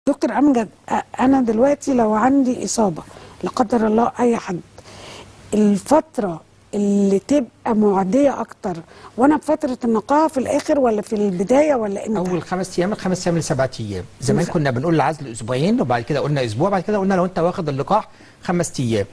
دكتور امجد أ- انا دلوقتي لو عندي اصابه لا قدر الله اي حد الفتره اللي تبقى معديه اكتر وانا بفتره النقاهه في الاخر ولا في البدايه ولا امتى اول خمس ايام الخمس ايام لسبعة ايام زمان كنا بنقول العزل اسبوعين وبعد كده قلنا اسبوع بعد كده قلنا لو انت واخد اللقاح خمس ايام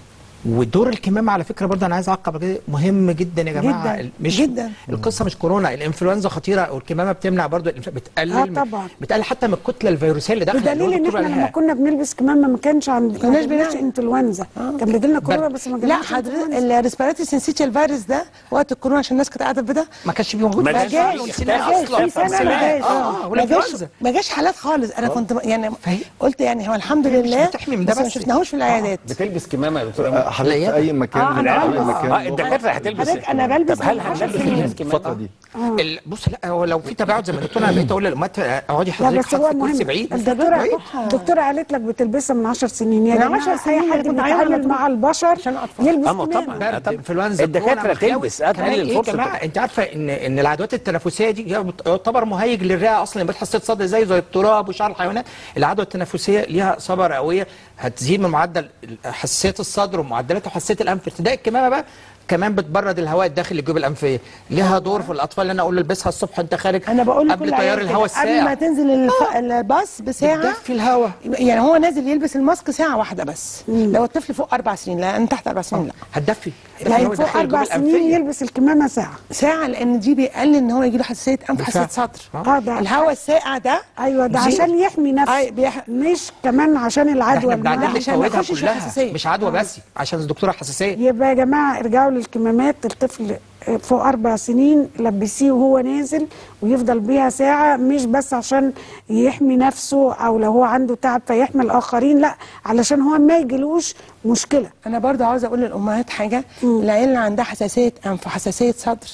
ودور الكمامه على فكره برضه انا عايز اعقب على كده مهم جدا يا جماعه جداً، ال- مش جداً. القصه مش كورونا الانفلونزا خطيره والكمامه بتمنع برضه الإنف- بتقلل آه من- طبعاً. بتقلل حتى من الكتله الفيروسيه اللي داخله بدليل ان احنا لما كنا بنلبس كمامه ما كانش عند كناش ما جالناش بنعمل. انفلونزا كان بيجي لنا كورونا برد. بس ما لا جالناش حضرتك إنفلونزا. الريسبيراتوري سنسيتيال فيروس ده وقت الكورونا عشان الناس كانت قاعده في بيتها ما كانش موجود ما في جاش، السنة اختفى أصلاً. أصلاً. في سنة ما جاش. اه ما والانفلونزا جاش ما جاش حالات خالص انا كنت يعني فهي- قلت يعني هو الحمد هي مش لله بتحمي من ده بس ما بس. شفناهوش في العيادات بتلبس كمامه يا دكتور آه، أمل؟ حضرتك في اي مكان آه، أنا في اي بلبس. مكان اه الدكاتره هتلبس حضرتك أنا بلبس طب هل من عشر هنلبس سنين. الناس كمامه؟ الفتره دي ال- بص لا هو لو في تباعد زي ما الدكتور انا بقيت اقول للامهات آه، اقعدي لا حضرتك بس هو حاطه كرسي مهم بعيد الدكتوره بعيد. الدكتوره قالت لك بتلبسها من 10 سنين يا من جماعه 10 سنين اي حد كنت عايزة بيتعامل أطلب. مع البشر عشان أطفال. يلبس أما طبعاً. كمامه برد طب انفلونزا الدكاترة كورونا، مخاوف. تلبس، آه، كمان تقلل ايه يا فرصة جماعه انت عارفه ان ان العدوات التنفسيه دي هي بت- يعتبر مهيج للرئه اصلا اللي بتحسد صدر زي زي التراب وشعر الحيوانات العدوى التنفسيه ليها اصابه رئويه هتزيد من معدل حساسيه الصدر ومعدلات حساسيه الانف ارتداء الكمامه بقى كمان بتبرد الهواء الداخلي الجيوب الانفيه ليها دور في الاطفال اللي انا اقول له البسها الصبح انت خارج انا بقول قبل لكل تيار عيال الهواء كده، قبل ما الساقع تنزل الف... الباص بساعه بتدفي الهواء يعني هو نازل يلبس الماسك ساعه واحده بس لو الطفل فوق اربع سنين لا انت تحت اربع سنين لا هتدفي يعني فوق اربع سنين يلبس الكمامه ساعه ساعه لان دي بيقلل ان هو يجي له حساسيه انف بالفعل. حساسيه صدر اه ده الهواء الساقع ده ايوه ده دي- عشان يحمي نفسه أي بيح... مش كمان عشان العدوى احنا بنعدل المناعة. عشان ما فوائدها يخشش في كلها حساسية. مش عدوى بس عشان الدكتوره حساسيه يبقى يا جماعه ارجعوا للكمامات الطفل فوق اربع سنين لبسيه وهو نازل ويفضل بيها ساعه مش بس عشان يحمي نفسه او لو هو عنده تعب فيحمي الاخرين لا علشان هو ما يجيلوش مشكله انا برضه عاوزه اقول للامهات حاجه العيال اللي عندها حساسيه انف وحساسيه صدر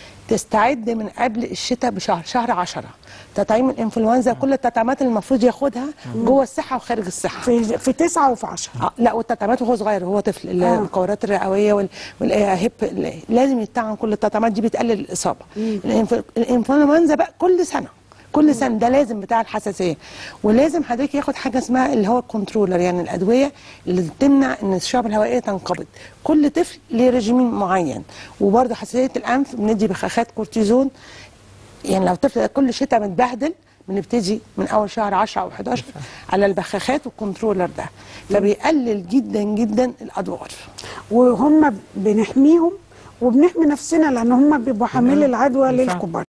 تستعد من قبل الشتاء بشهر شهر 10 تطعيم الانفلونزا كل التطعيمات اللي المفروض ياخدها جوه الصحه وخارج الصحه في في تسعه وفي عشره آه، لا والتطعيمات وهو صغير وهو طفل ال- المكورات الرئويه وال- والهيب ال- لازم يتطعم كل التطعيمات دي بتقلل الاصابه الإنف- الانفلونزا بقى كل سنه كل سنه ده لازم بتاع الحساسيه ولازم حضرتك ياخد حاجه اسمها اللي هو الكنترولر يعني الادويه اللي تمنع ان الشعب الهوائيه تنقبض كل طفل ليه رجيم معين وبرده حساسيه الانف بندي بخاخات كورتيزون يعني لو طفل كل شتاء متبهدل بنبتدي من اول شهر 10 او 11 على البخاخات والكنترولر ده فبيقلل جدا جدا الادوار وهم بنحميهم وبنحمي نفسنا لان هم بيبقوا حامل العدوى بالفعل. للكبار